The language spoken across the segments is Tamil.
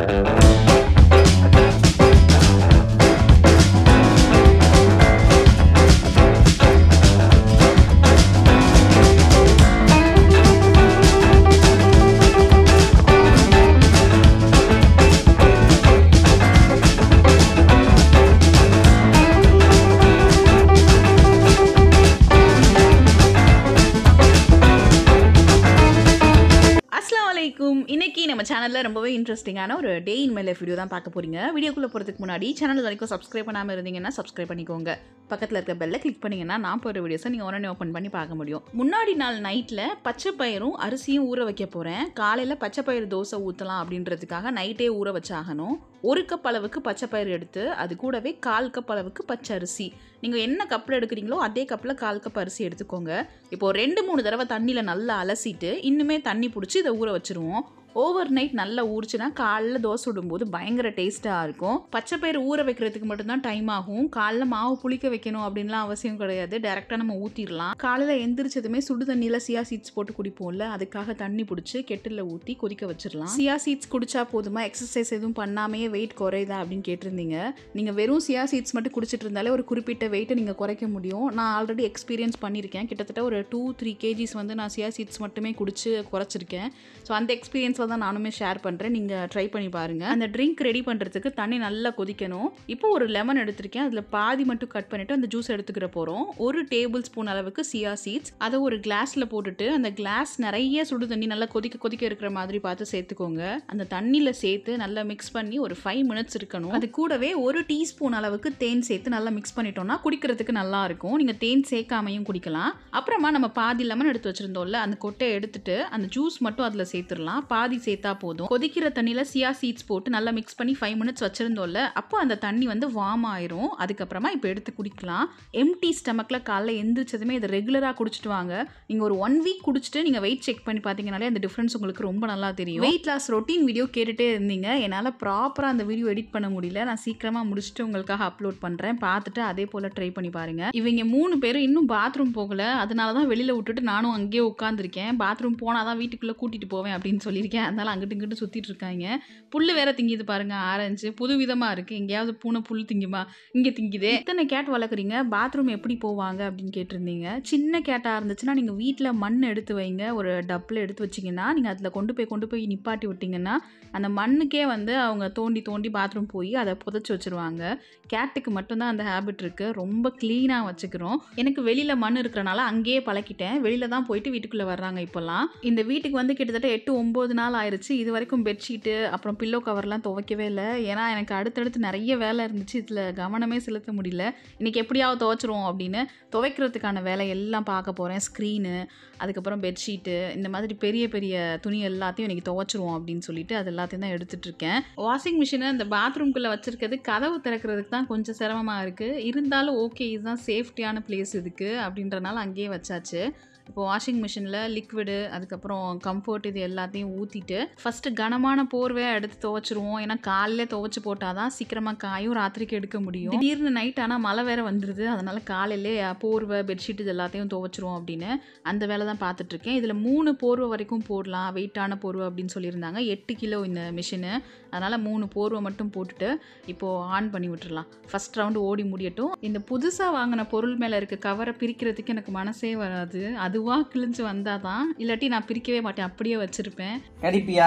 அஸ்லாம் வலைக்கும் இன்னைக்கு நம்ம சேனலில் ரொம்பவே இன்ட்ரெஸ்டிங்கான ஒரு day in my life video தான் பார்க்க போறீங்க வீடியோக்குள்ளே போகிறதுக்கு முன்னாடி சேனல் வரைக்கும் சப்ஸ்கிரைப் பண்ணாமல் இருந்தீங்கன்னா சப்ஸ்கிரைப் பண்ணிக்கோங்க பக்கத்தில் இருக்க பெல்லை கிளிக் பண்ணீங்கன்னா நான் போகிற வீடியோஸை நீங்கள் உடனே ஓப்பன் பண்ணி பார்க்க முடியும் முன்னாடி நாள் நைட்டில் பச்சை பயிரும் அரிசியும் ஊற வைக்க போகிறேன் காலையில் பச்சை பயிறு தோசை ஊற்றலாம் அப்படின்றதுக்காக நைட்டே ஊற வச்சாகணும் ஒரு கப் அளவுக்கு பச்சை பயிறு எடுத்து அது கூடவே கால் கப் அளவுக்கு பச்சை அரிசி நீங்கள் என்ன கப்பில் எடுக்கிறீங்களோ அதே கப்பில் கால் கப் அரிசி எடுத்துக்கோங்க இப்போ ரெண்டு மூணு தடவை தண்ணியில் நல்லா அலசிட்டு இன்னுமே தண்ணி பிடிச்சி இதை ஊற வச்சிருவோம் ஓவர் நைட் நல்லா ஊறிச்சுன்னா காலைல தோசை சுடும்போது பயங்கர டேஸ்ட்டாக இருக்கும் பச்சை பயிறு ஊற வைக்கிறதுக்கு மட்டும்தான் டைம் ஆகும் காலைல மாவு புளிக்க வைக்கணும் அப்படின்லாம் அவசியம் கிடையாது டேரெக்டாக நம்ம ஊற்றிடலாம் காலையில் எந்திரிச்சதுமே சுடு தண்ணியில் சியா சீட்ஸ் போட்டு குடிப்போம்ல அதுக்காக தண்ணி பிடிச்சி கெட்டில் ஊற்றி கொதிக்க வச்சிடலாம் சியா சீட்ஸ் குடிச்சா போதுமா எக்ஸசைஸ் எதுவும் பண்ணாமையே வெயிட் குறையுதா அப்படின்னு கேட்டிருந்தீங்க நீங்கள் வெறும் சியா சீட்ஸ் மட்டும் குடிச்சிட்டு இருந்தாலே ஒரு குறிப்பிட்ட வெயிட்டை நீங்கள் குறைக்க முடியும் நான் ஆல்ரெடி எக்ஸ்பீரியன்ஸ் பண்ணியிருக்கேன் கிட்டத்தட்ட ஒரு டூ த்ரீ கேஜிஸ் வந்து நான் சியா சீட்ஸ் மட்டுமே குடிச்சு குறைச்சிருக்கேன் ஸோ அந்த எக்ஸ்பீரியன்ஸில் தான் நானுமே ஷேர் பண்ணுறேன் நீங்கள் ட்ரை பண்ணி பாருங்கள் அந்த ட்ரிங்க் ரெடி பண்ணுறதுக்கு தண்ணி நல்லா கொதிக்கணும் இப்போ ஒரு லெமன் எடுத்திருக்கேன் அதில் பாதி மட்டும் கட் பண்ணிவிட்டு அந்த ஜூஸ் எடுத்துக்கிற போகிறோம் ஒரு டேபிள் ஸ்பூன் அளவுக்கு சியா சீட்ஸ் அதை ஒரு கிளாஸில் போட்டுட்டு அந்த கிளாஸ் நிறைய சுடு தண்ணி நல்லா கொதிக்க கொதிக்க இருக்கிற மாதிரி பார்த்து சேர்த்துக்கோங்க அந்த தண்ணியில் சேர்த்து நல்லா மிக்ஸ் பண்ணி ஒரு ஃபைவ் மினிட்ஸ் இருக்கணும் அது கூடவே ஒரு டீஸ்பூன் அளவுக்கு தேன் சேர்த்து நல்லா மிக்ஸ் பண்ணிட்டோம்னா குடிக்கிறதுக்கு நல்லா இருக்கும் நீங்கள் தேன் சேர்க்காமையும் குடிக்கலாம் அப்புறமா நம்ம பாதி லெமன் எடுத்து வச்சிருந்தோம்ல அந்த கொட்டையை எடுத்துட்டு அந்த ஜூஸ் மட்டும் அதில் சேர்த்துடலாம் பாதி சேர்த்தா போதும் கொதிக்கிற தண்ணியில் சியா சீட்ஸ் போட்டு நல்லா மிக்ஸ் பண்ணி ஃபைவ் மினிட்ஸ் வச்சிருந்தோம்ல அப்போ அந்த தண்ணி வந்து வார்ம் ஆயிரும் அதுக்கப்புறமா இப்போ எடுத்து குடிக்கலாம் எம்டி ஸ்டமக்கில் காலைல எந்திரிச்சதுமே இதை ரெகுலராக குடிச்சிட்டு வாங்க நீங்கள் ஒரு ஒன் வீக் குடிச்சிட்டு நீங்கள் வெயிட் செக் பண்ணி பார்த்தீங்கனாலே அந்த டிஃப்ரென்ஸ் உங்களுக்கு ரொம்ப நல்லா தெரியும் வெயிட் லாஸ் ரொட்டீன் வீடியோ கேட்டுட்டே இருந்தீங்க என்னால் ப்ராப்பராக அந்த வீடியோ எடிட் பண்ண முடியல நான் சீக்கிரமாக முடிச்சுட்டு உங்களுக்காக அப்லோட் பண்ணுறேன் பார்த்துட்டு அதே போல் ட்ரை பண்ணி பாருங்க இவங்க மூணு பேரும் இன்னும் பாத்ரூம் போகல அதனால தான் வெளியில் விட்டுட்டு நானும் அங்கேயே உட்காந்துருக்கேன் பாத்ரூம் போனால் தான் வீட்டுக்குள்ளே கூட்டிகிட்டு போவேன் அப்படின்னு சொல்லியிருக்கேன் அதனால அங்கிட்டு இங்கிட்டு சுற்றிட்டு இருக்காங்க புல்லு வேற திங்கிது பாருங்க ஆரஞ்சு புது விதமாக இருக்குது எங்கேயாவது பூனை புல் திங்குமா இங்கே திங்குதே இத்தனை கேட் வளர்க்குறீங்க பாத்ரூம் எப்படி போவாங்க அப்படின்னு கேட்டிருந்தீங்க சின்ன கேட்டாக இருந்துச்சுன்னா நீங்கள் வீட்டில் மண் எடுத்து வைங்க ஒரு டப்பில் எடுத்து வச்சிங்கன்னா நீங்கள் அதில் கொண்டு போய் கொண்டு போய் நிப்பாட்டி விட்டிங்கன்னா அந்த மண்ணுக்கே வந்து அவங்க தோண்டி தோண்டி பாத்ரூம் போய் அதை புதைச்சி வச்சிருவாங்க கேட்டுக்கு மட்டும்தான் அந்த ஹேபிட் இருக்குது ரொம்ப க்ளீனாக வச்சுக்கிறோம் எனக்கு வெளியில் மண் இருக்கிறனால அங்கேயே பழக்கிட்டேன் வெளியில் தான் போயிட்டு வீட்டுக்குள்ளே வர்றாங்க இப்போல்லாம் இந்த வீட்டுக்கு வந்து கிட்டத்தட்ட எட்டு ஒம்பது நாள் ஆயிடுச்சு இது வரைக்கும் பெட்ஷீட்டு அப்புறம் பில்லோ கவர்லாம் துவைக்கவே இல்லை ஏன்னா எனக்கு அடுத்தடுத்து நிறைய வேலை இருந்துச்சு இதில் கவனமே செலுத்த முடியல இன்றைக்கி எப்படியாவது துவைச்சிருவோம் அப்படின்னு துவைக்கிறதுக்கான வேலை எல்லாம் பார்க்க போகிறேன் ஸ்க்ரீனு அதுக்கப்புறம் பெட்ஷீட்டு இந்த மாதிரி பெரிய பெரிய துணி எல்லாத்தையும் இன்றைக்கி துவைச்சிருவோம் அப்படின்னு சொல்லிட்டு அது எல்லாத்தையும் தான் எடுத்துகிட்டு இருக்கேன் வாஷிங் மிஷினை இந்த பாத்ரூம்குள்ளே வச்சுருக்கிறது கதவு திறக்கிறதுக்கு தான் கொஞ்சம் சிரமமாக இருக்குது இருந்தாலும் ஓகே இதுதான் சேஃப்டியான பிளேஸ் இதுக்கு அப்படின்றனால அங்கேயே வச்சாச்சு இப்போ வாஷிங் மிஷினில் லிக்விடு அதுக்கப்புறம் கம்ஃபர்ட் இது எல்லாத்தையும் ஊற்றிட்டு ஃபஸ்ட்டு கனமான போர்வையாக எடுத்து துவைச்சிருவோம் ஏன்னா காலையிலே துவைச்சி போட்டால் தான் சீக்கிரமாக காயும் ராத்திரிக்கு எடுக்க முடியும் திடீர்னு நைட் ஆனால் மழை வேற வந்துடுது அதனால் காலையிலே போர்வை பெட்ஷீட் இது எல்லாத்தையும் துவைச்சிருவோம் அப்படின்னு அந்த வேலை தான் பார்த்துட்ருக்கேன் இதில் மூணு போர்வை வரைக்கும் போடலாம் வெயிட்டான போர்வை அப்படின்னு சொல்லியிருந்தாங்க எட்டு கிலோ இந்த மிஷினு அதனால் மூணு போர்வை மட்டும் போட்டுட்டு இப்போது ஆன் பண்ணி விட்டுறலாம் ஃபஸ்ட் ரவுண்டு ஓடி முடியட்டும் இந்த புதுசாக வாங்கின பொருள் மேலே இருக்க கவரை பிரிக்கிறதுக்கு எனக்கு மனசே வராது அதுவாக கிழிஞ்சு வந்தால் தான் இல்லாட்டி நான் பிரிக்கவே மாட்டேன் அப்படியே வச்சுருப்பேன் கடிப்பியா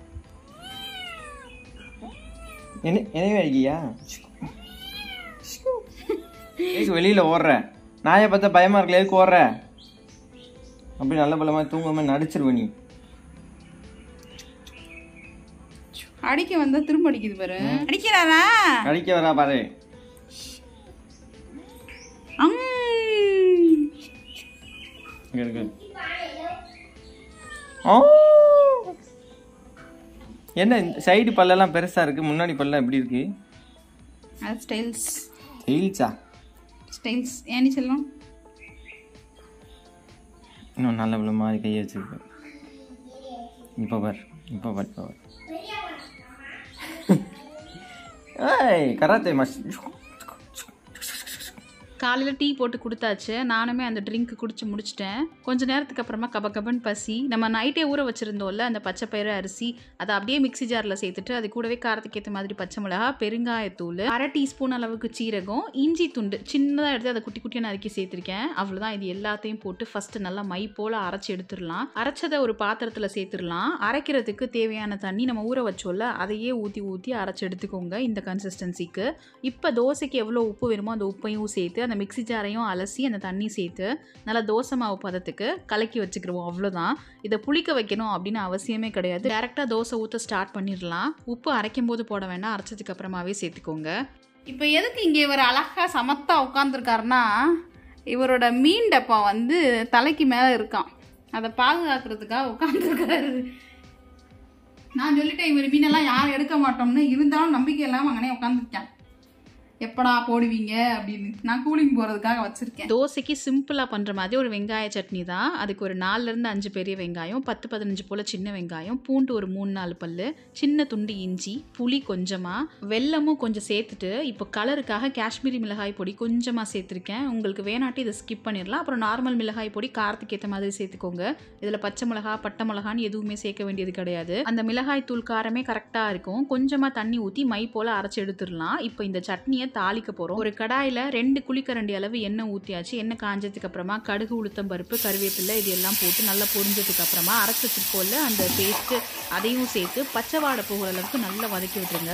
என்ன என்னவே அடிக்கியா எதுக்கு வெளியில் ஓடுற நாயை பார்த்தா பயமா இருக்கல எதுக்கு ஓடுற அப்படி நல்ல பலமா தூங்காம நடிச்சிருவ நீ அடிக்க வந்தால் திரும்ப அடிக்குது பாரு அடிக்கிறாரா கடிக்க வரா பாரு இங்க இருக்கு ஆ! என்ன சைடு பல்லெல்லாம் பெருசா இருக்கு முன்னாடி பல்ல எப்படி இருக்கு அது ஸ்டைல்ஸ் ஹெயில்ஸா ஸ்டைல்ஸ் ஏன்னு சொல்லலாம் இன்னும் நல்ல பிள்ளை மாதிரி கையை வச்சிருக்கு இப்போ பார் இப்போ பார் இப்போ பார் ஏய் கராத்தே மஸ் காலையில் டீ போட்டு கொடுத்தாச்சு நானுமே அந்த ட்ரிங்க் குடிச்சு முடிச்சிட்டேன் கொஞ்ச நேரத்துக்கு அப்புறமா கப கபன்னு பசி நம்ம நைட்டே ஊற வச்சுருந்தோம்ல அந்த பச்சை பயிறு அரிசி அதை அப்படியே மிக்ஸி ஜாரில் சேர்த்துட்டு அது கூடவே காரத்துக்கு ஏற்ற மாதிரி பச்சை மிளகா பெருங்காயத்தூள் அரை டீஸ்பூன் அளவுக்கு சீரகம் இஞ்சி துண்டு சின்னதாக எடுத்து அதை குட்டி குட்டியாக நறுக்கி சேர்த்துருக்கேன் அவ்வளோதான் இது எல்லாத்தையும் போட்டு ஃபஸ்ட்டு நல்லா மை போல் அரைச்சி எடுத்துடலாம் அரைச்சதை ஒரு பாத்திரத்தில் சேர்த்துடலாம் அரைக்கிறதுக்கு தேவையான தண்ணி நம்ம ஊற வச்சோம்ல அதையே ஊற்றி ஊற்றி அரைச்சி எடுத்துக்கோங்க இந்த கன்சிஸ்டன்சிக்கு இப்போ தோசைக்கு எவ்வளோ உப்பு வேணுமோ அந்த உப்பையும் சேர்த்து அந்த மிக்ஸி ஜாரையும் அலசி அந்த தண்ணி சேர்த்து நல்லா தோசை மாவு பதத்துக்கு கலக்கி வச்சுக்கிடுவோம் அவ்வளோதான் இதை புளிக்க வைக்கணும் அப்படின்னு அவசியமே கிடையாது டேரெக்டாக தோசை ஊற்ற ஸ்டார்ட் பண்ணிடலாம் உப்பு அரைக்கும் போது போட வேண்டாம் அரைச்சதுக்கு அப்புறமாவே சேர்த்துக்கோங்க இப்போ எதுக்கு இங்கே இவர் அழகாக சமத்தா உட்காந்துருக்காருன்னா இவரோட மீன் டப்பா வந்து தலைக்கு மேலே இருக்கான் அதை பாதுகாக்கிறதுக்காக உட்காந்துருக்காரு நான் சொல்லிட்டேன் இவர் மீனெல்லாம் யாரும் எடுக்க மாட்டோம்னு இருந்தாலும் நம்பிக்கை இல்லாமல் அங்கனே உட்காந்துருக்கேன் எப்படா போடுவீங்க அப்படின்னு நான் கூலிங் போகிறதுக்காக வச்சுருக்கேன் தோசைக்கு சிம்பிளாக பண்ணுற மாதிரி ஒரு வெங்காய சட்னி தான் அதுக்கு ஒரு நாலுலேருந்து அஞ்சு பெரிய வெங்காயம் பத்து பதினஞ்சு போல் சின்ன வெங்காயம் பூண்டு ஒரு மூணு நாலு பல் சின்ன துண்டு இஞ்சி புளி கொஞ்சமாக வெல்லமும் கொஞ்சம் சேர்த்துட்டு இப்போ கலருக்காக காஷ்மீரி மிளகாய் பொடி கொஞ்சமாக சேர்த்துருக்கேன் உங்களுக்கு வேணாட்டி இதை ஸ்கிப் பண்ணிடலாம் அப்புறம் நார்மல் மிளகாய் பொடி காரத்துக்கு ஏற்ற மாதிரி சேர்த்துக்கோங்க இதில் பச்சை மிளகா பட்டை மிளகான்னு எதுவுமே சேர்க்க வேண்டியது கிடையாது அந்த மிளகாய் தூள் காரமே கரெக்டாக இருக்கும் கொஞ்சமாக தண்ணி ஊற்றி மை போல் அரைச்சி எடுத்துடலாம் இப்போ இந்த சட்னியை தாளிக்க போகிறோம் ஒரு கடாயில் ரெண்டு குழிக்கரண்டி அளவு எண்ணெய் ஊற்றியாச்சு எண்ணெய் காஞ்சதுக்கு அப்புறமா கடுகு உளுத்தம் பருப்பு கருவேப்பிலை இது எல்லாம் போட்டு நல்லா பொரிஞ்சதுக்கு அப்புறமா அரைச்சி வச்சிருக்கோல்ல அந்த பேஸ்ட்டு அதையும் சேர்த்து பச்சை வாடை போகிற அளவுக்கு நல்லா வதக்கி விட்டுருங்க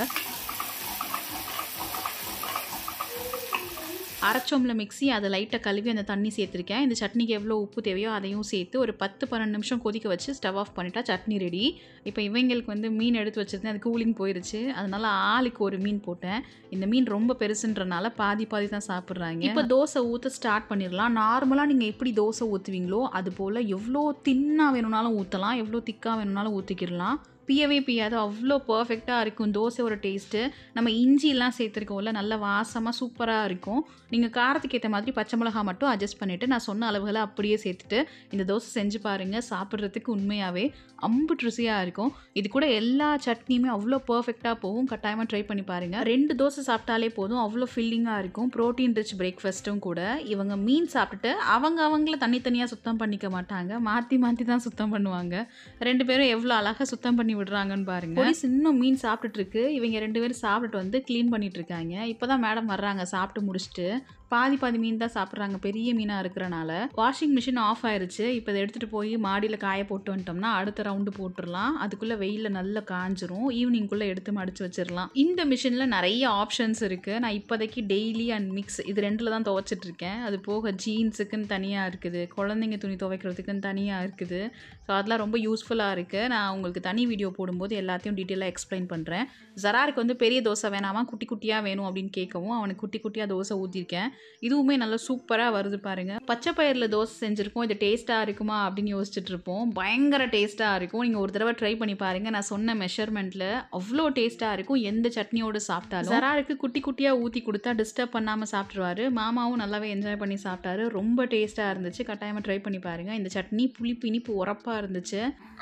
அரைச்சோம்ல மிக்ஸி அதை லைட்டாக கழுவி அந்த தண்ணி சேர்த்துருக்கேன் இந்த சட்னிக்கு எவ்வளோ உப்பு தேவையோ அதையும் சேர்த்து ஒரு பத்து பன்னெண்டு நிமிஷம் கொதிக்க வச்சு ஸ்டவ் ஆஃப் பண்ணிட்டா சட்னி ரெடி இப்போ இவங்களுக்கு வந்து மீன் எடுத்து வச்சிருந்தேன் அது கூலிங் போயிருச்சு அதனால ஆளுக்கு ஒரு மீன் போட்டேன் இந்த மீன் ரொம்ப பெருசுன்றனால பாதி பாதி தான் சாப்பிட்றாங்க இப்போ தோசை ஊற்ற ஸ்டார்ட் பண்ணிடலாம் நார்மலாக நீங்கள் எப்படி தோசை ஊற்றுவீங்களோ அது போல் எவ்வளோ தின்னாக வேணும்னாலும் ஊற்றலாம் எவ்வளோ திக்காக வேணும்னாலும் ஊற்றிக்கிடலாம் பியவே பியாது அவ்வளோ பர்ஃபெக்டாக இருக்கும் தோசையோட டேஸ்ட்டு நம்ம இஞ்சிலாம் சேர்த்துருக்கோம்ல நல்ல வாசமாக சூப்பராக இருக்கும் நீங்கள் காரத்துக்கு ஏற்ற மாதிரி பச்சை மிளகா மட்டும் அட்ஜஸ்ட் பண்ணிவிட்டு நான் சொன்ன அளவுகளை அப்படியே சேர்த்துட்டு இந்த தோசை செஞ்சு பாருங்கள் சாப்பிட்றதுக்கு உண்மையாகவே அம்புட்டு ருசியாக இருக்கும் இது கூட எல்லா சட்னியுமே அவ்வளோ பர்ஃபெக்டாக போகும் கட்டாயமாக ட்ரை பண்ணி பாருங்கள் ரெண்டு தோசை சாப்பிட்டாலே போதும் அவ்வளோ ஃபில்லிங்காக இருக்கும் ப்ரோட்டீன் ரிச் பிரேக்ஃபாஸ்ட்டும் கூட இவங்க மீன் சாப்பிட்டுட்டு அவங்க அவங்கள தனித்தனியாக சுத்தம் பண்ணிக்க மாட்டாங்க மாற்றி மாற்றி தான் சுத்தம் பண்ணுவாங்க ரெண்டு பேரும் எவ்வளோ அழகாக சுத்தம் பண்ணி விடுறாங்கன்னு பாருங்க பொடிஸ் இன்னும் மீன் சாப்பிட்டுட்டு இருக்கு இவங்க ரெண்டு பேரும் சாப்பிட்டுட்டு வந்து க்ளீன் பண்ணிட்டு இருக்காங்க இப்போதான் மேடம் வர்றாங்க சாப்பிட்டு முடிச்சுட்டு பாதி பாதி மீன் தான் சாப்பிட்றாங்க பெரிய மீனாக இருக்கிறனால வாஷிங் மிஷின் ஆஃப் ஆயிருச்சு இப்போ இதை எடுத்துகிட்டு போய் மாடியில் காய போட்டு வந்துட்டோம்னா அடுத்த ரவுண்டு போட்டுடலாம் அதுக்குள்ளே வெயிலில் நல்லா காஞ்சிரும் ஈவினிங்குள்ளே எடுத்து மடிச்சு வச்சிடலாம் இந்த மிஷினில் நிறைய ஆப்ஷன்ஸ் இருக்குது நான் இப்போதைக்கு டெய்லி அண்ட் மிக்ஸ் இது ரெண்டில் தான் துவைச்சிட்டு இருக்கேன் அது போக ஜீன்ஸுக்குன்னு தனியாக இருக்குது குழந்தைங்க துணி துவைக்கிறதுக்குன்னு தனியாக இருக்குது ஸோ அதெல்லாம் ரொம்ப யூஸ்ஃபுல்லாக இருக்குது நான் உங்களுக்கு தனி வீடியோ போடும்போது எல்லாத்தையும் டீட்டெயிலாக எக்ஸ்பிளைன் பண்ணுறேன் ஜராருக்கு வந்து பெரிய தோசை வேணாமா குட்டி குட்டியாக வேணும் அப்படின்னு கேட்கவும் அவனுக்கு குட்டி குட்டியாக தோசை ஊற்றிருக்கேன் இதுவுமே நல்லா சூப்பராக வருது பாருங்க பச்சை பயிரில் தோசை செஞ்சுருக்கோம் இது டேஸ்ட்டாக இருக்குமா அப்படின்னு யோசிச்சுட்டு இருப்போம் பயங்கர டேஸ்ட்டாக இருக்கும் நீங்கள் ஒரு தடவை ட்ரை பண்ணி பாருங்கள் நான் சொன்ன மெஷர்மெண்ட்டில் அவ்வளோ டேஸ்ட்டாக இருக்கும் எந்த சட்னியோடு சாப்பிட்டாலும் ஜராருக்கு குட்டி குட்டியாக ஊற்றி கொடுத்தா டிஸ்டர்ப் பண்ணாமல் சாப்பிட்ருவாரு மாமாவும் நல்லாவே என்ஜாய் பண்ணி சாப்பிட்டாரு ரொம்ப டேஸ்ட்டாக இருந்துச்சு கட்டாயமாக ட்ரை பண்ணி பாருங்கள் இந்த சட்னி புளிப்பு இனிப்பு உரப்பாக இருந்துச்சு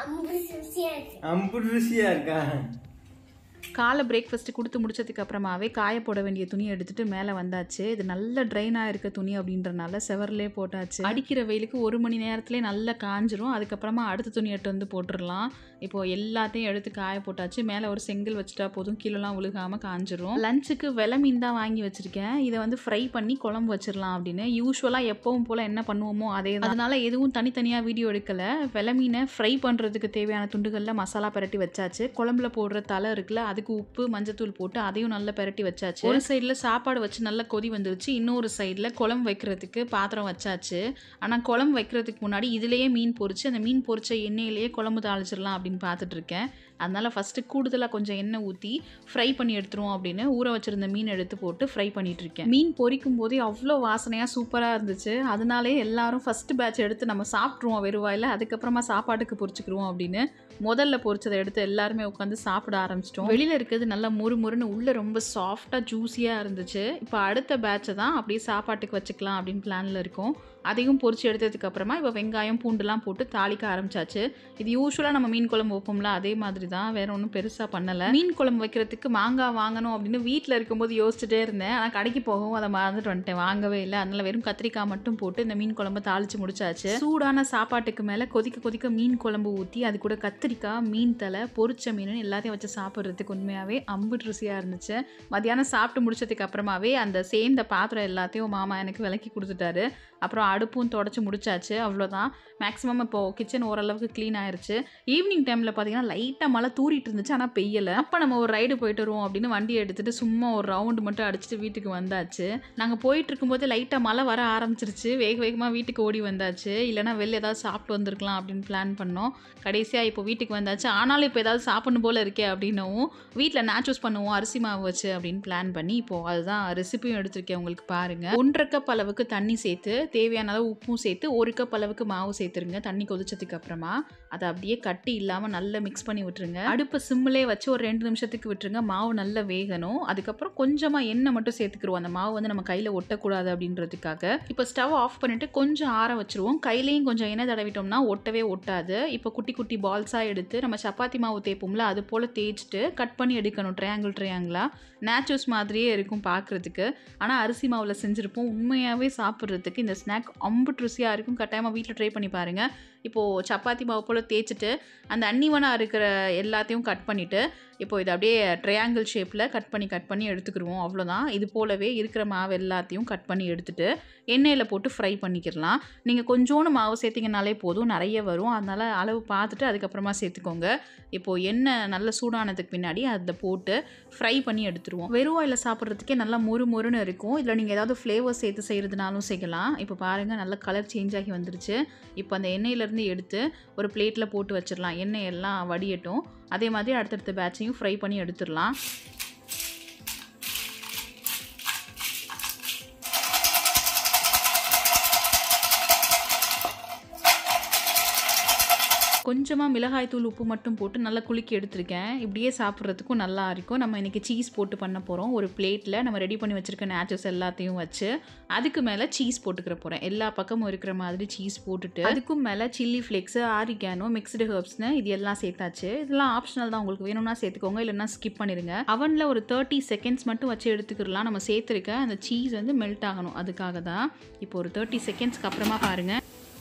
அம்புட்டு ருசியா இருக்கா காலை பிரேக்ஃபாஸ்ட்டு கொடுத்து முடிச்சதுக்கு அப்புறமாவே காய போட வேண்டிய துணி எடுத்துட்டு மேலே வந்தாச்சு இது நல்ல ட்ரைனாக இருக்க துணி அப்படின்றனால செவர்லே போட்டாச்சு அடிக்கிற வெயிலுக்கு ஒரு மணி நேரத்துலேயே நல்லா காஞ்சிரும் அதுக்கப்புறமா அடுத்த துணி எடுத்து வந்து போட்டுடலாம் இப்போ எல்லாத்தையும் எடுத்து காய போட்டாச்சு மேலே ஒரு செங்கல் வச்சுட்டா போதும் கீழெல்லாம் விழுகாமல் காஞ்சிரும் லஞ்சுக்கு வெலை மீன் தான் வாங்கி வச்சிருக்கேன் இதை வந்து ஃப்ரை பண்ணி குழம்பு வச்சிடலாம் அப்படின்னு யூஸ்வலாக எப்பவும் போல் என்ன பண்ணுவோமோ அதே தான் அதனால எதுவும் தனித்தனியாக வீடியோ எடுக்கல வெலை மீனை ஃப்ரை பண்ணுறதுக்கு தேவையான துண்டுகளில் மசாலா பரட்டி வச்சாச்சு குழம்புல போடுற தலை இருக்குல்ல அதுக்கு உப்பு மஞ்சத்தூள் போட்டு அதையும் நல்லா பெரட்டி வச்சாச்சு ஒரு சைடில் சாப்பாடு வச்சு நல்லா கொதி வந்துருச்சு இன்னொரு சைடில் குழம்பு வைக்கிறதுக்கு பாத்திரம் வச்சாச்சு ஆனால் குழம்பு வைக்கிறதுக்கு முன்னாடி இதுலேயே மீன் பொரிச்சு அந்த மீன் பொரிச்ச எண்ணெயிலேயே குழம்பு தாளிச்சிடலாம் அப்படின்னு பார்த்துட்டு இருக்கேன் அதனால் ஃபஸ்ட்டு கூடுதலாக கொஞ்சம் எண்ணெய் ஊற்றி ஃப்ரை பண்ணி எடுத்துருவோம் அப்படின்னு ஊற வச்சிருந்த மீன் எடுத்து போட்டு ஃப்ரை பண்ணிட்டு இருக்கேன் மீன் பொரிக்கும் போதே அவ்வளோ வாசனையாக சூப்பராக இருந்துச்சு அதனாலே எல்லாரும் ஃபர்ஸ்ட் பேட்ச் எடுத்து நம்ம சாப்பிட்ருவோம் வெறுவாயில் அதுக்கப்புறமா சாப்பாட்டுக்கு பொரிச்சுக்கிருவோம் அப்படின்னு முதல்ல பொரிச்சதை எடுத்து எல்லாருமே உட்காந்து சாப்பிட ஆரம்பிச்சிட்டோம் வெளியில் இருக்கிறது நல்லா முறு முறுன்னு உள்ளே ரொம்ப சாஃப்டாக ஜூஸியாக இருந்துச்சு இப்போ அடுத்த பேட்சை தான் அப்படியே சாப்பாட்டுக்கு வச்சுக்கலாம் அப்படின்னு பிளானில் இருக்கோம் அதையும் பொரிச்சு எடுத்ததுக்கு அப்புறமா இப்போ வெங்காயம் பூண்டுலாம் போட்டு தாளிக்க ஆரம்பிச்சாச்சு இது யூஸ்வலாக நம்ம மீன் குழம்பு வைப்போம்ல அதே மாதிரி மாதிரி தான் வேற ஒன்றும் பெருசாக பண்ணலை மீன் குழம்பு வைக்கிறதுக்கு மாங்காய் வாங்கணும் அப்படின்னு வீட்டில் இருக்கும்போது யோசிச்சுட்டே இருந்தேன் ஆனால் கடைக்கு போகவும் அதை மறந்துட்டு வந்துட்டேன் வாங்கவே இல்லை அதனால வெறும் கத்திரிக்காய் மட்டும் போட்டு இந்த மீன் குழம்பு தாளிச்சு முடிச்சாச்சு சூடான சாப்பாட்டுக்கு மேலே கொதிக்க கொதிக்க மீன் குழம்பு ஊற்றி அது கூட கத்திரிக்காய் மீன் தலை பொரிச்ச மீன் எல்லாத்தையும் வச்சு சாப்பிட்றதுக்கு உண்மையாகவே அம்புட்டு ருசியாக இருந்துச்சு மத்தியானம் சாப்பிட்டு முடிச்சதுக்கு அப்புறமாவே அந்த சேர்ந்த பாத்திரம் எல்லாத்தையும் மாமா எனக்கு விலக்கி கொடுத்துட்டாரு அப்புறம் அடுப்பும் தொடச்சி முடிச்சாச்சு அவ்வளோதான் மேக்ஸிமம் இப்போது கிச்சன் ஓரளவுக்கு க்ளீன் ஆயிருச்சு ஈவினிங் டைமில் பார்த்தீங்கன்னா லைட்டாக மழை தூரிட்டு இருந்துச்சு ஆனால் பெய்யலை அப்போ நம்ம ஒரு ரைடு போயிட்டு வருவோம் அப்படின்னு வண்டி எடுத்துகிட்டு சும்மா ஒரு ரவுண்டு மட்டும் அடிச்சுட்டு வீட்டுக்கு வந்தாச்சு நாங்கள் போயிட்டு இருக்கும்போது லைட்டாக மழை வர ஆரம்பிச்சிருச்சு வேக வேகமாக வீட்டுக்கு ஓடி வந்தாச்சு இல்லைனா வெளில ஏதாவது சாப்பிட்டு வந்திருக்கலாம் அப்படின்னு பிளான் பண்ணோம் கடைசியாக இப்போ வீட்டுக்கு வந்தாச்சு ஆனாலும் இப்போ ஏதாவது சாப்பிடணும் போல இருக்கே அப்படின்னவும் வீட்டில் நேச்சூஸ் பண்ணுவோம் அரிசி மாவு வச்சு அப்படின்னு பிளான் பண்ணி இப்போது அதுதான் ரெசிபியும் எடுத்திருக்கேன் உங்களுக்கு பாருங்கள் ஒன்றரை கப் அளவுக்கு தண்ணி சேர்த்து தேவையான அளவு உப்பும் சேர்த்து ஒரு கப் அளவுக்கு மாவு சேர்த்துருங்க தண்ணி கொதிச்சதுக்கு அப்புறமா அதை அப்படியே கட்டி இல்லாமல் நல்லா மிக்ஸ் பண்ணி விட்டுருங்க அடுப்பு சிம்மிலே வச்சு ஒரு ரெண்டு நிமிஷத்துக்கு விட்டுருங்க மாவு நல்லா வேகணும் அதுக்கப்புறம் கொஞ்சமாக எண்ணெய் மட்டும் சேர்த்துக்கிருவோம் அந்த மாவு வந்து நம்ம கையில் ஒட்டக்கூடாது அப்படின்றதுக்காக இப்போ ஸ்டவ் ஆஃப் பண்ணிட்டு கொஞ்சம் ஆற வச்சிருவோம் கையிலையும் கொஞ்சம் எண்ணெய் தடவிட்டோம்னா ஒட்டவே ஒட்டாது இப்போ குட்டி குட்டி பால்ஸாக எடுத்து நம்ம சப்பாத்தி மாவு தேய்ப்போம்ல அது போல் தேய்ச்சிட்டு கட் பண்ணி எடுக்கணும் ட்ரையாங்கிள் ட்ரையாங்கிளாக நேச்சுரல்ஸ் மாதிரியே இருக்கும் பார்க்குறதுக்கு ஆனால் அரிசி மாவில் செஞ்சுருப்போம் உண்மையாகவே சாப்பிட்றதுக்கு இந்த ஸ்நாக் அம்புட்டு ருசியாக இருக்கும் கட்டாயமாக வீட்டில் ட்ரை பண்ணி பாருங்கள் இப்போது சப்பாத்தி மாவு போல் தேய்ச்சிட்டு அந்த அன்னிவனாக இருக்கிற எல்லாத்தையும் கட் பண்ணிவிட்டு இப்போ இதை அப்படியே ட்ரையாங்கிள் ஷேப்பில் கட் பண்ணி கட் பண்ணி எடுத்துக்கிடுவோம் அவ்வளோதான் இது போலவே இருக்கிற மாவு எல்லாத்தையும் கட் பண்ணி எடுத்துட்டு எண்ணெயில் போட்டு ஃப்ரை பண்ணிக்கிடலாம் நீங்கள் கொஞ்சோண்டு மாவு சேர்த்திங்கனாலே போதும் நிறைய வரும் அதனால் அளவு பார்த்துட்டு அதுக்கப்புறமா சேர்த்துக்கோங்க இப்போது எண்ணெய் நல்லா சூடானதுக்கு பின்னாடி அதை போட்டு ஃப்ரை பண்ணி எடுத்துருவோம் வெறும் ஆயில் சாப்பிட்றதுக்கே நல்லா மொறு மொறுன்னு இருக்கும் இதில் நீங்கள் ஏதாவது ஃப்ளேவர் சேர்த்து செய்கிறதுனாலும் செய்யலாம் இப்போ பாருங்கள் நல்லா கலர் சேஞ்ச் ஆகி வந்துருச்சு இப்போ அந்த எண்ணெயிலேருந்து எடுத்து ஒரு பிளேட்டில் போட்டு வச்சிடலாம் எண்ணெய் எல்லாம் வடியட்டும் அதே மாதிரி அடுத்தடுத்த பேட்சையும் ஃப்ரை பண்ணி எடுத்துடலாம் கொஞ்சமாக மிளகாய் தூள் உப்பு மட்டும் போட்டு நல்லா குலுக்கி எடுத்திருக்கேன் இப்படியே சாப்பிட்றதுக்கும் நல்லா இருக்கும் நம்ம இன்றைக்கி சீஸ் போட்டு பண்ண போகிறோம் ஒரு பிளேட்டில் நம்ம ரெடி பண்ணி வச்சுருக்க நேச்சர்ஸ் எல்லாத்தையும் வச்சு அதுக்கு மேலே சீஸ் போட்டுக்கிற போகிறேன் எல்லா பக்கமும் இருக்கிற மாதிரி சீஸ் போட்டுட்டு அதுக்கும் மேலே சில்லி ஃப்ளேக்ஸு ஆரிகானோ மிக்ஸ்டு ஹர்ப்ஸ்னு இது எல்லாம் சேர்த்தாச்சு இதெல்லாம் ஆப்ஷனல் தான் உங்களுக்கு வேணும்னா சேர்த்துக்கோங்க இல்லைன்னா ஸ்கிப் பண்ணிடுங்க அவனில் ஒரு தேர்ட்டி செகண்ட்ஸ் மட்டும் வச்சு எடுத்துக்கிடலாம் நம்ம சேர்த்துருக்க அந்த சீஸ் வந்து மெல்ட் ஆகணும் அதுக்காக தான் இப்போ ஒரு தேர்ட்டி செகண்ட்ஸ்க்கு அப்புறமா பாருங்கள்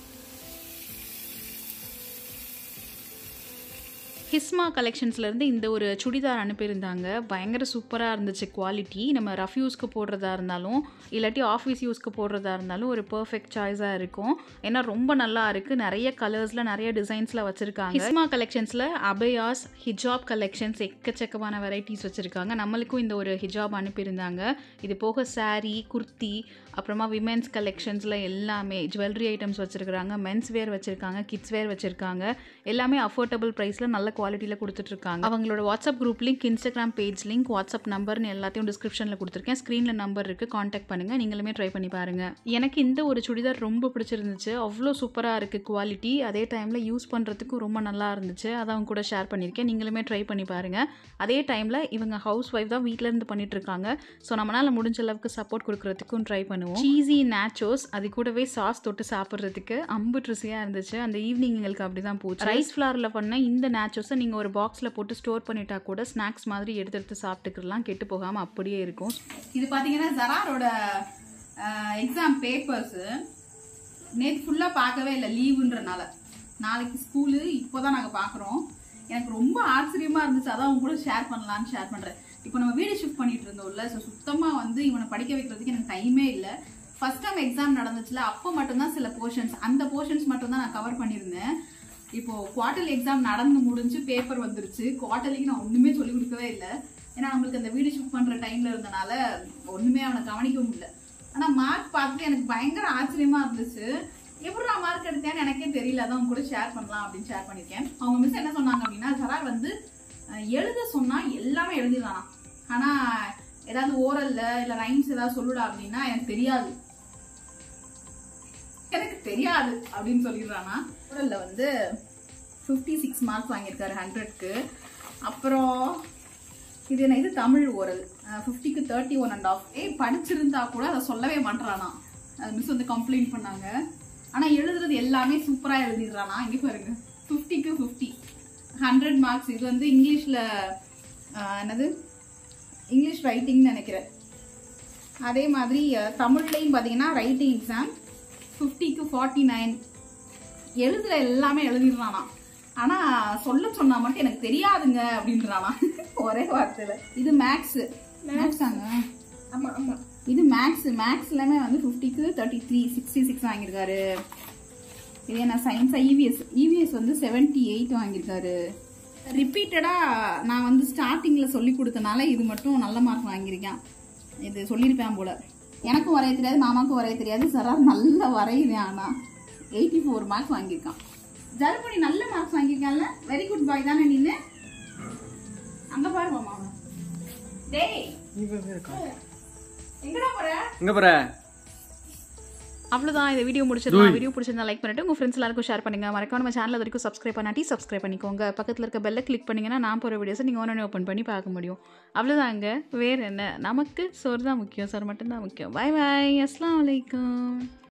ஹிஸ்மா கலெக்ஷன்ஸ்லேருந்து இந்த ஒரு சுடிதார் அனுப்பியிருந்தாங்க பயங்கர சூப்பராக இருந்துச்சு குவாலிட்டி நம்ம ரஃப் யூஸ்க்கு போடுறதா இருந்தாலும் இல்லாட்டி ஆஃபீஸ் யூஸ்க்கு போடுறதா இருந்தாலும் ஒரு பர்ஃபெக்ட் சாய்ஸாக இருக்கும் ஏன்னா ரொம்ப நல்லா இருக்குது நிறைய கலர்ஸில் நிறைய டிசைன்ஸில் வச்சுருக்காங்க ஹிஸ்மா கலெக்ஷன்ஸில் அபயாஸ் ஹிஜாப் கலெக்ஷன்ஸ் எக்கச்சக்கமான வெரைட்டிஸ் வச்சுருக்காங்க நம்மளுக்கும் இந்த ஒரு ஹிஜாப் அனுப்பியிருந்தாங்க இது போக saree குர்த்தி அப்புறமா விமென்ஸ் கலெக்ஷன்ஸில் எல்லாமே ஜுவல்லரி ஐட்டம்ஸ் வச்சுருக்காங்க மென்ஸ் வேர் வச்சுருக்காங்க கிட்ஸ் வேர் வச்சுருக்காங்க எல்லாமே அஃபோர்டபுள் ப்ரைஸில் நல்ல குவாலிட்டியில் கொடுத்துட்ருக்காங்க அவங்களோட WhatsApp group link Instagram page link WhatsApp நம்பர்னு எல்லாத்தையும் டிஸ்கிரிப்ஷனில் கொடுத்துருக்கேன் ஸ்க்ரீனில் நம்பர் இருக்குது காண்டாக்ட் பண்ணுங்கள் நீங்களுமே ட்ரை பண்ணி பாருங்கள் எனக்கு இந்த ஒரு சுடிதார் ரொம்ப பிடிச்சிருந்துச்சு அவ்வளோ சூப்பராக இருக்குது குவாலிட்டி அதே டைமில் யூஸ் பண்ணுறதுக்கும் ரொம்ப நல்லா இருந்துச்சு அதை அவங்க கூட ஷேர் பண்ணியிருக்கேன் நீங்களுமே ட்ரை பண்ணி பாருங்கள் அதே டைமில் இவங்க ஹவுஸ் ஒய்ஃப் தான் வீட்டில் இருந்து பண்ணிட்டு இருக்காங்க ஸோ நம்மளால் முடிஞ்ச அளவுக்கு சப்போர்ட் கொடுக்கறதுக்கும் ட்ரை பண்ணுவோம் சீஸி நேச்சோஸ் அது கூடவே சாஸ் தொட்டு சாப்பிட்றதுக்கு அம்புட்டு ருசியாக இருந்துச்சு அந்த ஈவினிங் எங்களுக்கு அப்படி தான் போச்சு ரைஸ் ஃப்ளாரில் பண்ண இந்த நேச்சோஸை நீங்கள் ஒரு பாக்ஸில் போட்டு ஸ்டோர் பண்ணிட்டா கூட ஸ்நாக்ஸ் மாதிரி எடுத்து எடுத்து சாப்பிட்டுக்கலாம் கெட்டு போகாமல் அப்படியே இருக்கும் இது பாத்தீங்கன்னா ஜராரோட எக்ஸாம் பேப்பர்ஸு நேற்று ஃபுல்லாக பார்க்கவே இல்லை லீவுன்றனால நாளைக்கு ஸ்கூலு இப்போதான் நாங்கள் பார்க்குறோம் எனக்கு ரொம்ப ஆச்சரியமா இருந்துச்சு அதான் உங்க கூட ஷேர் பண்ணலாம்னு ஷேர் பண்ணுறேன் இப்போ நம்ம வீடு ஷிஃப்ட் பண்ணிட்டு இருந்தோம்ல ஸோ சுத்தமாக வந்து இவனை படிக்க வைக்கிறதுக்கு எனக்கு டைமே இல்லை ஃபர்ஸ்ட் டைம் எக்ஸாம் நடந்துச்சுல அப்போ மட்டும்தான் சில போர்ஷன்ஸ் அந்த போர்ஷன்ஸ் மட்டும் தான் நான் கவர் பண்ணியிருந்தேன் இப்போ குவார்டர்லி எக்ஸாம் நடந்து முடிஞ்சு பேப்பர் வந்துருச்சு குவார்டர்லிக்கு நான் ஒண்ணுமே சொல்லி கொடுக்கவே இல்லை ஏன்னா நம்மளுக்கு அந்த வீடு ஷிஃப்ட் பண்ற டைம்ல இருந்தனால ஒண்ணுமே அவனை கவனிக்க முடியல ஆனா மார்க் பார்த்துட்டு எனக்கு பயங்கர ஆச்சரியமா இருந்துச்சு எப்படி நான் மார்க் எடுத்தேன்னு எனக்கே தெரியல அதான் உங்க கூட ஷேர் பண்ணலாம் அப்படின்னு ஷேர் பண்ணிருக்கேன் அவங்க மிஸ் என்ன சொன்னாங்க அப்படின்னா ஜரார் வந்து அஹ், எழுத சொன்னா எல்லாமே எழுதிடலாம் ஆனா ஏதாவது ஓரல்ல இல்ல ரைம்ஸ் ஏதாவது சொல்லுடா அப்படின்னா எனக்கு தெரியாது எனக்கு தெரியாது அப்படின்னு சொல்லிடுறானா ஓரல்ல வந்து ஃபிஃப்டி சிக்ஸ் மார்க்ஸ் வாங்கியிருக்காரு ஹண்ட்ரட்க்கு அப்புறம் இது என்ன இது தமிழ் ஓரல் ஃபிஃப்டிக்கு தேர்ட்டி ஒன் அண்ட் ஆஃப் ஏய் படிச்சிருந்தா கூட அதை சொல்லவே மாட்றானா மிஸ் வந்து கம்ப்ளைண்ட் பண்ணாங்க ஆனா எழுதுறது எல்லாமே சூப்பரா எழுதிடுறானா இங்க பாருங்க ஃபிஃப்டிக்கு ஃபிஃப்டி ஹண்ட்ரட் மார்க்ஸ் இது வந்து இங்கிலீஷில் என்னது இங்கிலீஷ் ரைட்டிங்னு நினைக்கிறேன் அதே மாதிரி அஹ், தமிழ்லையும் பார்த்தீங்கன்னா ரைட்டிங் எக்ஸாம் ஃபிஃப்டிக்கு ஃபார்ட்டி நைன் எழுதுற எல்லாமே எழுதிடுறானா ஆனால் சொல்ல சொன்னா மட்டும் எனக்கு தெரியாதுங்க அப்படின்றானா ஒரே வார்த்தையில் இது மேக்ஸு மேக்ஸாங்க ஆமா ஆமா இது மேக்ஸ் மேக்ஸ்லமே வந்து ஃபிஃப்டிக்கு தேர்ட்டி த்ரீ சிக்ஸ்டி சிக்ஸ் வாங்கியிருக்காரு இது என்ன சயின்ஸா இவிஎஸ் இவிஎஸ் வந்து செவன்ட்டி எயிட் வாங்கியிருக்காரு ரிப்பீட்டடாக நான் வந்து ஸ்டார்டிங்கில் சொல்லி கொடுத்தனால இது மட்டும் நல்ல மார்க் வாங்கியிருக்கேன் இது சொல்லியிருப்பேன் போல எனக்கும் வரைய தெரியாது மாமாவுக்கும் வரைய தெரியாது சரார் நல்லா வரைகிறேன் ஆனால் எயிட்டி ஃபோர் மார்க்ஸ் வாங்கியிருக்கான் ஜல்புனி நல்ல மார்க்ஸ் வாங்கியிருக்கான்ல வெரி குட் பாய் தானே நீனு அங்கே பாரு மாமா டேய் எங்கடா போற எங்க போற அவ்வளோதான் இந்த வீடியோ முடிச்சிடலாம் வீடியோ பிடிச்சிருந்தா லைக் பண்ணிட்டு உங்கள் ஃப்ரெண்ட்ஸ் எல்லாருக்கும் ஷேர் பண்ணுங்க மறக்காம நம்ம சேனல் வரைக்கும் சப்ஸ்கிரைப் பண்ணாட்டி சப்ஸ்கிரைப் பண்ணிக்கோங்க பக்கத்தில் இருக்க பெல்லை கிளிக் பண்ணீங்கன்னா நான் போகிற வீடியோஸை நீங்கள் ஒன்று ஓப்பன் பண்ணி பார்க்க முடியும் அவ்வளோதாங்க வேறு என்ன நமக்கு சோறு தான் முக்கியம் சோறு மட்டும்தான் முக்கியம் பாய் பாய் அஸ்லாம் வலைக்கம்